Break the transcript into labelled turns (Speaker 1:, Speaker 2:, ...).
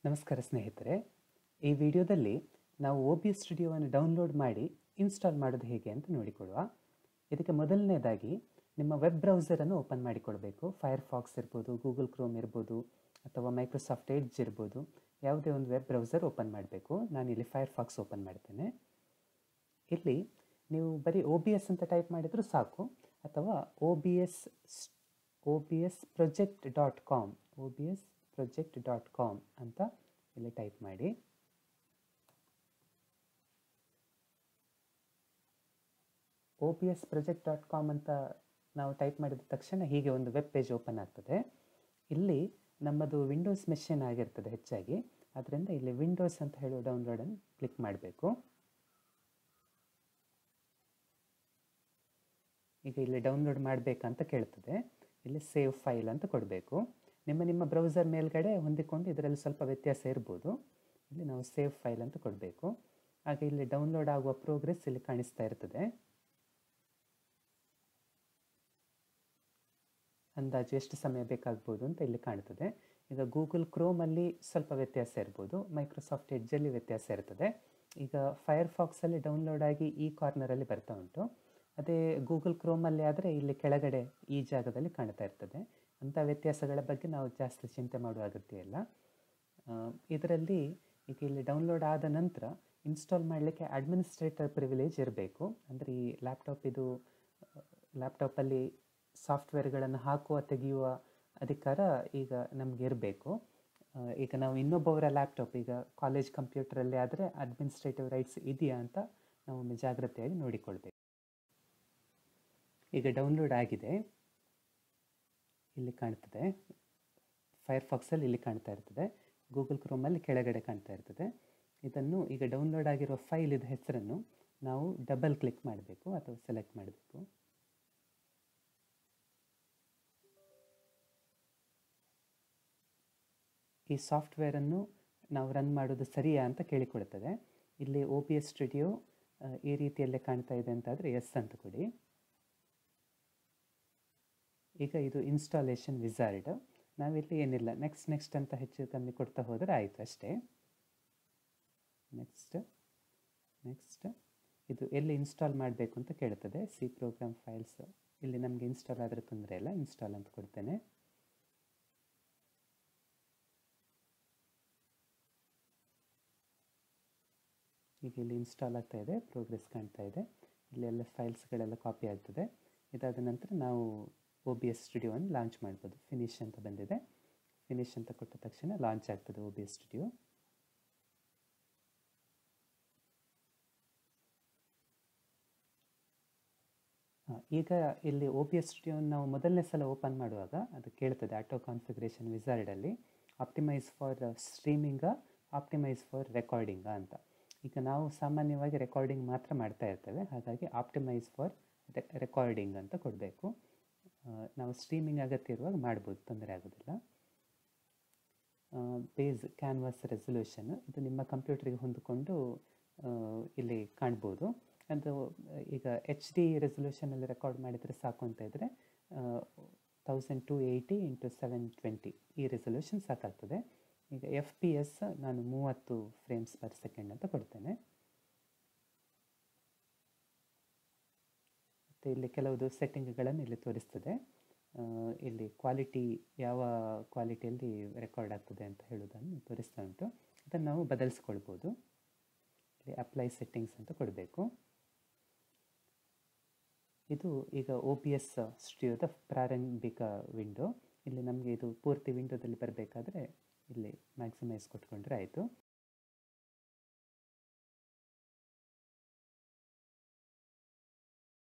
Speaker 1: ನಮಸ್ಕಾರ ಸ್ನೇಹಿತರೆ ಈ ವಿಡಿಯೋದಲ್ಲಿ ನಾವು ಒ ಬಿ ಸ್ಟುಡಿಯೋವನ್ನು ಡೌನ್ಲೋಡ್ ಮಾಡಿ ಇನ್ಸ್ಟಾಲ್ ಮಾಡೋದು ಹೇಗೆ ಅಂತ ನೋಡಿಕೊಳ್ಳುವ ಇದಕ್ಕೆ ಮೊದಲನೇದಾಗಿ ನಿಮ್ಮ ವೆಬ್ ಬ್ರೌಸರನ್ನು ಓಪನ್ ಮಾಡಿಕೊಳ್ಬೇಕು ಫೈರ್ ಫಾಕ್ಸ್ ಇರ್ಬೋದು ಗೂಗಲ್ ಕ್ರೋಮ್ ಇರ್ಬೋದು ಅಥವಾ ಮೈಕ್ರೋಸಾಫ್ಟ್ ಎಡ್ಜ್ ಇರ್ಬೋದು ಯಾವುದೇ ಒಂದು ವೆಬ್ ಬ್ರೌಸರ್ ಓಪನ್ ಮಾಡಬೇಕು ನಾನು ಇಲ್ಲಿ ಫೈರ್ ಫಾಕ್ಸ್ ಓಪನ್ ಮಾಡ್ತೇನೆ ಇಲ್ಲಿ ನೀವು ಬರೀ ಒ ಬಿ ಎಸ್ ಅಂತ ಟೈಪ್ ಮಾಡಿದರೂ ಸಾಕು ಅಥವಾ O B S O B S project dot com O B S project dot com ಅಂತ ಇಲ್ಲಿ ಟೈಪ್ ಮಾಡಿ O B S project dot com ಅಂತ ನಾವು ಟೈಪ್ ಮಾಡಿದ ತಕ್ಷಣ ಹೀಗೆ ಒಂದು ವೆಬ್ ಪೇಜ್ ಓಪನ್ ಆಗ್ತದೆ ಇಲ್ಲಿ ನಮ್ಮದು ವಿಂಡೋಸ್ ಮೆಷಿನ್ ಆಗಿರ್ತದೆ ಹೆಚ್ಚಾಗಿ ಅದರಿಂದ ಇಲ್ಲಿ ವಿಂಡೋಸ್ ಅಂತ ಹೇಳುವ ಡೌನ್ಲೋಡನ್ನು ಕ್ಲಿಕ್ ಮಾಡಬೇಕು ಈಗ ಇಲ್ಲಿ ಡೌನ್ಲೋಡ್ ಮಾಡಬೇಕಂತ ಕೇಳ್ತದೆ ಇಲ್ಲಿ ಸೇವ್ ಫೈಲ್ ಅಂತ ಕೊಡಬೇಕು ನಿಮ್ಮ ನಿಮ್ಮ ಬ್ರೌಸರ್ ಮೇಲ್ಗಡೆ ಹೊಂದಿಕೊಂಡು ಇದರಲ್ಲಿ ಸ್ವಲ್ಪ ವ್ಯತ್ಯಾಸ ಇರ್ಬೋದು ಇಲ್ಲಿ ನಾವು ಸೇವ್ ಫೈಲ್ ಅಂತ ಕೊಡಬೇಕು ಹಾಗೆ ಇಲ್ಲಿ ಡೌನ್ಲೋಡ್ ಆಗುವ ಪ್ರೋಗ್ರೆಸ್ ಇಲ್ಲಿ ಕಾಣಿಸ್ತಾ ಇರ್ತದೆ ಅಂದಾಜು ಎಷ್ಟು ಸಮಯ ಬೇಕಾಗ್ಬೋದು ಅಂತ ಇಲ್ಲಿ ಕಾಣ್ತದೆ ಈಗ ಗೂಗಲ್ ಕ್ರೋಮಲ್ಲಿ ಸ್ವಲ್ಪ ವ್ಯತ್ಯಾಸ ಇರ್ಬೋದು ಮೈಕ್ರೋಸಾಫ್ಟ್ ಎಡ್ಜಲ್ಲಿ ವ್ಯತ್ಯಾಸ ಇರ್ತದೆ ಈಗ ಫೈರ್ ಫಾಕ್ಸಲ್ಲಿ ಡೌನ್ಲೋಡ್ ಆಗಿ ಈ ಕಾರ್ನರಲ್ಲಿ ಬರ್ತಾ ಉಂಟು ಅದೇ ಗೂಗಲ್ ಕ್ರೋಮಲ್ಲಿ ಆದರೆ ಇಲ್ಲಿ ಕೆಳಗಡೆ ಈ ಜಾಗದಲ್ಲಿ ಕಾಣ್ತಾ ಇರ್ತದೆ ಅಂಥ ವ್ಯತ್ಯಾಸಗಳ ಬಗ್ಗೆ ನಾವು ಜಾಸ್ತಿ ಚಿಂತೆ ಮಾಡುವ ಅಗತ್ಯ ಇಲ್ಲ ಇದರಲ್ಲಿ ಈಗ ಇಲ್ಲಿ ಡೌನ್ಲೋಡ್ ಆದ ನಂತರ ಇನ್ಸ್ಟಾಲ್ ಮಾಡಲಿಕ್ಕೆ ಅಡ್ಮಿನಿಸ್ಟ್ರೇಟರ್ ಪ್ರಿವಿಲೇಜ್ ಇರಬೇಕು ಅಂದರೆ ಈ ಲ್ಯಾಪ್ಟಾಪ್ ಇದು ಲ್ಯಾಪ್ಟಾಪಲ್ಲಿ ಸಾಫ್ಟ್ವೇರ್ಗಳನ್ನು ಹಾಕುವ ತೆಗೆಯುವ ಅಧಿಕಾರ ಈಗ ನಮಗೆ ಇರಬೇಕು ಈಗ ನಾವು ಇನ್ನೊಬ್ಬವರ ಲ್ಯಾಪ್ಟಾಪ್ ಈಗ ಕಾಲೇಜ್ ಕಂಪ್ಯೂಟರಲ್ಲಿ ಆದರೆ ಅಡ್ಮಿನಿಸ್ಟ್ರೇಟಿವ್ ರೈಟ್ಸ್ ಇದೆಯಾ ಅಂತ ನಾವು ಒಮ್ಮೆ ಜಾಗ್ರತೆಯಾಗಿ ನೋಡಿಕೊಳ್ಬೇಕು ಈಗ ಡೌನ್ಲೋಡ್ ಆಗಿದೆ ಇಲ್ಲಿ ಕಾಣ್ತದೆ ಫೈರ್ಫಾಕ್ಸಲ್ಲಿ ಇಲ್ಲಿ ಕಾಣ್ತಾ ಇರ್ತದೆ ಗೂಗಲ್ ಕ್ರೋಮಲ್ಲಿ ಕೆಳಗಡೆ ಕಾಣ್ತಾ ಇರ್ತದೆ ಇದನ್ನು ಈಗ ಡೌನ್ಲೋಡ್ ಆಗಿರೋ ಫೈಲ್ ಇದು ಹೆಸರನ್ನು ನಾವು ಡಬಲ್ ಕ್ಲಿಕ್ ಮಾಡಬೇಕು ಅಥವಾ ಸೆಲೆಕ್ಟ್ ಮಾಡಬೇಕು ಈ ಸಾಫ್ಟ್ವೇರನ್ನು ನಾವು ರನ್ ಮಾಡೋದು ಸರಿಯಾ ಅಂತ ಕೇಳಿಕೊಳ್ತದೆ ಇಲ್ಲಿ ಒ ಪಿ ಎಸ್ ಸ್ಟುಡಿಯೋ ಈ ರೀತಿಯಲ್ಲೇ ಕಾಣ್ತಾ ಇದೆ ಅಂತಾದರೆ ಎಸ್ ಅಂತ ಕೊಡಿ ಈಗ ಇದು ಇನ್ಸ್ಟಾಲೇಷನ್ ವಿಸಾರ್ಡ್ ನಾವಿಲ್ಲಿ ಏನಿಲ್ಲ ನೆಕ್ಸ್ಟ್ ನೆಕ್ಸ್ಟ್ ಅಂತ ಹೆಚ್ಚು ಕಮ್ಮಿ ಕೊಡ್ತಾ ಹೋದರೆ ಆಯಿತು ಅಷ್ಟೇ ನೆಕ್ಸ್ಟ್ ನೆಕ್ಸ್ಟ್ ಇದು ಎಲ್ಲಿ ಇನ್ಸ್ಟಾಲ್ ಮಾಡಬೇಕು ಅಂತ ಕೇಳ್ತದೆ ಸಿ ಪ್ರೋಗ್ರಾಮ್ ಫೈಲ್ಸ್ ಇಲ್ಲಿ ನಮಗೆ ಇನ್ಸ್ಟಾಲ್ ಆದರೆ ತೊಂದರೆ ಇಲ್ಲ ಇನ್ಸ್ಟಾಲ್ ಅಂತ ಕೊಡ್ತೇನೆ ಈಗ ಇಲ್ಲಿ ಇನ್ಸ್ಟಾಲ್ ಆಗ್ತಾ ಇದೆ ಪ್ರೋಗ್ರೆಸ್ ಕಾಣ್ತಾ ಇದೆ ಇಲ್ಲೆಲ್ಲ ಫೈಲ್ಸ್ಗಳೆಲ್ಲ ಕಾಪಿ ಆಗ್ತದೆ ಇದಾದ ನಂತರ ನಾವು ಒ ಬಿ ಎಸ್ ಸ್ಟುಡಿಯೋವನ್ನು ಲಾಂಚ್ ಮಾಡ್ಬೋದು ಫಿನಿಶ್ ಅಂತ ಬಂದಿದೆ ಫಿನಿಶ್ ಅಂತ ಕೊಟ್ಟ ತಕ್ಷಣ ಲಾಂಚ್ ಆಗ್ತದೆ ಒ ಬಿ ಎಸ್ ಸ್ಟುಡಿಯೋ ಈಗ ಇಲ್ಲಿ ಒ ಪಿ ಎಸ್ ಸ್ಟುಡಿಯೋನ ನಾವು ಮೊದಲನೇ ಸಲ ಓಪನ್ ಮಾಡುವಾಗ ಅದು ಕೇಳ್ತದೆ ಆಟೋ ಕಾನ್ಫಿಗ್ರೇಷನ್ ವಿಸಾರ್ಡಲ್ಲಿ optimise for streaming optimise for recording ಅಂತ ಈಗ ನಾವು ಸಾಮಾನ್ಯವಾಗಿ ರೆಕಾರ್ಡಿಂಗ್ ಮಾತ್ರ ಮಾಡ್ತಾ ಇರ್ತೇವೆ ಹಾಗಾಗಿ ಆಪ್ಟಿಮೈಸ್ ಫಾರ್ ರೆಕಾರ್ಡಿಂಗ್ ಅಂತ ಕೊಡಬೇಕು ನಾವು ಸ್ಟ್ರೀಮಿಂಗ್ ಅಗತ್ಯ ಇರುವಾಗ ಮಾಡ್ಬೋದು ತೊಂದರೆ ಆಗೋದಿಲ್ಲ ಬೇಸ್ ಕ್ಯಾನ್ವಾಸ್ ರೆಸೊಲ್ಯೂಷನ್ ಇದು ನಿಮ್ಮ ಕಂಪ್ಯೂಟರ್ಗೆ ಹೊಂದಿಕೊಂಡು ಇಲ್ಲಿ ಕಾಣ್ಬೋದು ಅದು ಈಗ ಎಚ್ ಡಿ ರೆಸೊಲ್ಯೂಷನಲ್ಲಿ ರೆಕಾರ್ಡ್ ಮಾಡಿದರೆ ಸಾಕು ಅಂತ ಇದ್ದರೆ thousand two eighty into seven twenty ಈ ರೆಸೊಲ್ಯೂಷನ್ ಸಾಕಾಗ್ತದೆ ಈಗ ಎಫ್ ಪಿ ಎಸ್ ನಾನು ಮೂವತ್ತು ಫ್ರೇಮ್ಸ್ ಪರ್ ಸೆಕೆಂಡ್ ಅಂತ ಕೊಡ್ತೇನೆ ಮತ್ತು ಇಲ್ಲಿ ಕೆಲವುದು ಸೆಟ್ಟಿಂಗ್ಗಳನ್ನು ಇಲ್ಲಿ ತೋರಿಸ್ತದೆ ಇಲ್ಲಿ ಕ್ವಾಲಿಟಿ ಯಾವ ಕ್ವಾಲಿಟಿಯಲ್ಲಿ ರೆಕಾರ್ಡ್ ಆಗ್ತದೆ ಅಂತ ಹೇಳೋದನ್ನು ತೋರಿಸ್ತಾ ಉಂಟು ಅದನ್ನು ನಾವು ಬದಲಿಸ್ಕೊಳ್ಬೋದು ಇಲ್ಲಿ ಅಪ್ಲೈ ಸೆಟ್ಟಿಂಗ್ಸ್ ಅಂತ ಕೊಡಬೇಕು ಇದು ಈಗ ಒ ಪಿ ಎಸ್ ಸ್ಟುಡಿಯೋದ ಪ್ರಾರಂಭಿಕ ವಿಂಡೋ ಇಲ್ಲಿ ನಮಗೆ ಇದು ಪೂರ್ತಿ ವಿಂಡೋದಲ್ಲಿ ಬರಬೇಕಾದ್ರೆ ಇಲ್ಲಿ ಮ್ಯಾಕ್ಸಿಮೈಸ್ ಕೊಟ್ಕೊಂಡ್ರೆ ಆಯಿತು